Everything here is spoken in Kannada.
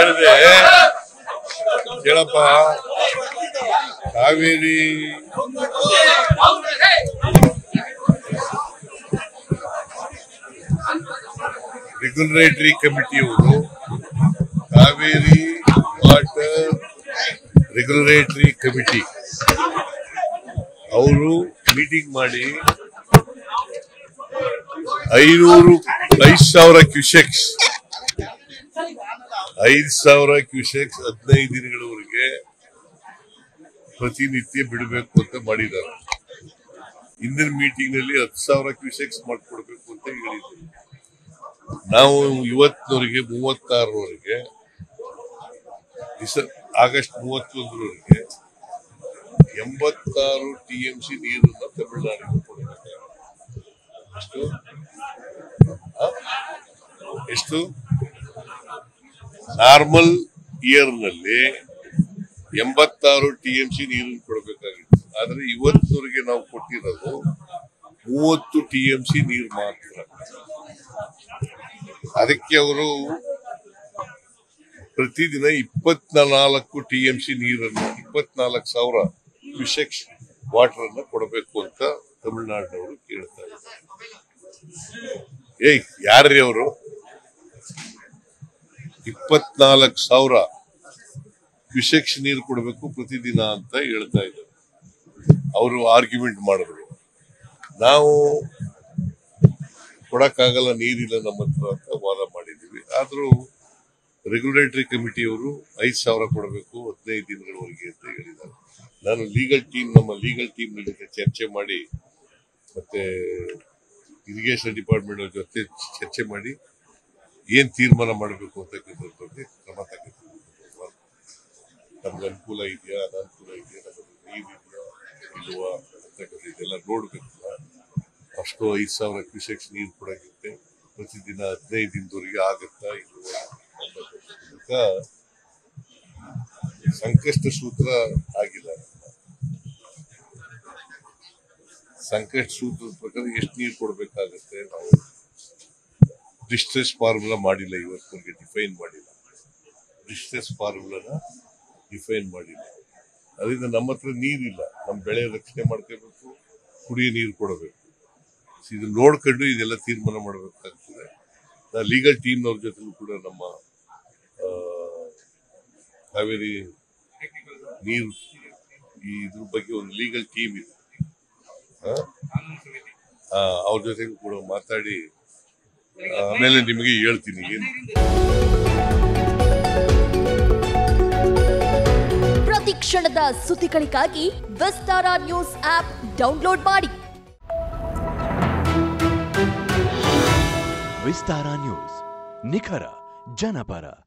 ಹೇಳಿದೆ ಕೇಳಪ್ಪ ಕಾವೇರಿ ರೆಗ್ಯುಲೇಟರಿ ಕಮಿಟಿಯವರು ಕಾವೇರಿ ವಾಟರ್ ರೆಗ್ಯುಲೇಟರಿ ಕಮಿಟಿ ಅವರು ಮೀಟಿಂಗ್ ಮಾಡಿ ಐನೂರು ಐದು ಸಾವಿರ ಕ್ಯೂಸೆಕ್ಸ್ ಐದು ಸಾವಿರ ಕ್ಯೂಸೆಕ್ಸ್ ಹದಿನೈದು ದಿನಗಳವರೆಗೆ ಪ್ರತಿನಿತ್ಯ ಬಿಡಬೇಕು ಅಂತ ಮಾಡಿದ್ದಾರೆ ಇಂದಿನ ಮೀಟಿಂಗ್ ನಲ್ಲಿ ಹತ್ತು ಸಾವಿರ ಕ್ಯೂಸೆಕ್ಸ್ ಮಾಡ್ಕೊಡ್ಬೇಕು ಅಂತ ಹೇಳಿದ್ರು ನಾವು ಇವತ್ತಿನವರೆಗೆ ಮೂವತ್ತಾರರವರೆಗೆ ಡಿಸ ಆಗಸ್ಟ್ ಮೂವತ್ತೊಂದರವರೆಗೆ ಎಂಬತ್ತಾರು ಟಿ ಎಂ ಸಿ ನೀರನ್ನ ತಮಿಳುನಾಡಿಗೆ ಕೊಡಬೇಕು ಎಷ್ಟು ಆ? ಎಷ್ಟು ನಾರ್ಮಲ್ ಇಯರ್ ನಲ್ಲಿ ಎಂಬತ್ತಾರು ಟಿ ಎಂ ಸಿ ನೀರನ್ನು ಕೊಡಬೇಕಾಗಿತ್ತು ಆದ್ರೆ ಇವತ್ತಿನವರೆಗೆ ನಾವು ಕೊಟ್ಟಿರೋದು ಮೂವತ್ತು ಟಿ ಎಂ ಸಿ ನೀರು ಮಾತ್ರ ಅದಕ್ಕೆ ಅವರು ಪ್ರತಿದಿನ ಇಪ್ಪತ್ನಾಲ್ಕು ಟಿ ಎಂ ಸಿ ನೀರನ್ನು ಇಪ್ಪತ್ನಾಲ್ಕು ಸಾವಿರ ಕ್ಯೂಸೆಕ್ಸ್ ವಾಟರ್ ಅನ್ನ ಕೊಡಬೇಕು ಅಂತ ತಮಿಳುನಾಡಿನವರು ಕೇಳ್ತಾ ಇದ್ದಾರೆ ಏಯ್ ಯಾರ್ರಿ ಅವರು ಇಪ್ಪತ್ನಾಲ್ಕು ಸಾವಿರ ಕ್ಯೂಸೆಕ್ಸ್ ನೀರು ಕೊಡಬೇಕು ಪ್ರತಿದಿನ ಅಂತ ಹೇಳ್ತಾ ಇದ್ದಾರೆ ಅವರು ಆರ್ಗ್ಯುಮೆಂಟ್ ಮಾಡಿದ್ರು ನಾವು ಕೊಡಕ್ಕಾಗಲ್ಲ ನೀರಿಲ್ಲ ನಮ್ಮ ಹತ್ರ ಅಂತ ವಾದ ಮಾಡಿದ್ದೀವಿ ಆದ್ರೂ ರೆಗ್ಯುಲೇಟರಿ ಕಮಿಟಿಯವರು ಐದು ಸಾವಿರ ಕೊಡಬೇಕು ಹದಿನೈದು ದಿನಗಳವರೆಗೆ ಅಂತ ಹೇಳಿದ್ದಾರೆ ನಾನು ಲೀಗಲ್ ಟೀಮ್ ನಮ್ಮ ಲೀಗಲ್ ಟೀಮ್ ಜೊತೆ ಚರ್ಚೆ ಮಾಡಿ ಮತ್ತೆ ಇರಿಗೇಷನ್ ಡಿಪಾರ್ಟ್ಮೆಂಟ್ ಅವ್ರ ಜೊತೆ ಚರ್ಚೆ ಮಾಡಿ ಏನ್ ತೀರ್ಮಾನ ಮಾಡಬೇಕು ಅಂತಕ್ಕಂಥದ್ರ ಬಗ್ಗೆ ಕ್ರಮ ತಗೋತೀವಿ ನಮ್ಗೆ ಅನುಕೂಲ ಇದೆಯಾ ಅನಾನುಕೂಲ ಇದೆಯಾ ನಮಗೆ ನೀರು ಇದೆಯಾ ಇಲ್ವಾ ಅಂತಕ್ಕಂಥ ಇದೆಲ್ಲ ನೋಡ್ಬೇಕು ಅಷ್ಟು ಐದು ಸಾವಿರ ಕ್ಯೂಸೆಕ್ಸ್ ನೀರು ಕೊಡೋಕ್ಕೆ ಪ್ರತಿದಿನ ಹದಿನೈದು ದಿನದವರೆಗೆ ಆಗುತ್ತಾ ಇಲ್ವಾ ಅಂತಕ್ಕಂಥದ್ದಕ್ಕ ಸಂಕಷ್ಟ ಸೂತ್ರ ಆಗಿಲ್ಲ ಸಂಕಷ್ಟ ಸೂತ್ರದ ಪ್ರಕಾರ ಎಷ್ಟು ನೀರು ಕೊಡಬೇಕಾಗತ್ತೆ ನಾವು ಡಿಸ್ಟ್ರೆಸ್ ಫಾರ್ಮುಲಾ ಮಾಡಿಲ್ಲ ಇವತ್ತಿನವರೆಗೆ ಡಿಫೈನ್ ಮಾಡಿಲ್ಲ ಡಿಸ್ಟ್ರೆಸ್ ಫಾರ್ಮುಲಾನ ಡಿಫೈನ್ ಮಾಡಿಲ್ಲ ಅದರಿಂದ ನಮ್ಮ ಹತ್ರ ನೀರಿಲ್ಲ ನಮ್ಮ ಬೆಳೆ ರಕ್ಷಣೆ ಮಾಡ್ಕೋಬೇಕು ಕುಡಿಯೋ ನೀರು ಕೊಡಬೇಕು So ಇದು ನೋಡ್ಕೊಂಡು ಇದೆಲ್ಲ ತೀರ್ಮಾನ ಮಾಡಬೇಕಾಗ್ತದೆ ನಾ ಲೀಗಲ್ ಟೀಮ್ನವ್ರ ಜೊತೆ ಕೂಡ ನಮ್ಮ ಆ, ಕಾವೇರಿ ನೀರು ಈ ಇದ್ರ ಬಗ್ಗೆ ಒಂದು ಲೀಗಲ್ ಟೀಮ್ ಇದೆ ಆ? ಆ, ಅವ್ರ ಜೊತೆಗೂ ಕೂಡ ಮಾತಾಡಿ ಆಮೇಲೆ ನಿಮಗೆ ಹೇಳ್ತೀನಿ ಏನು ಪ್ರತಿ ಕ್ಷಣದ ಸುದ್ದಿಗಳಿಗಾಗಿ ವಿಸ್ತಾರ ನ್ಯೂಸ್ ಆಪ್ ಡೌನ್ಲೋಡ್ ಮಾಡಿ ವಿಸ್ತಾರ ನ್ಯೂಸ್ ನಿಖರ ಜನಪರ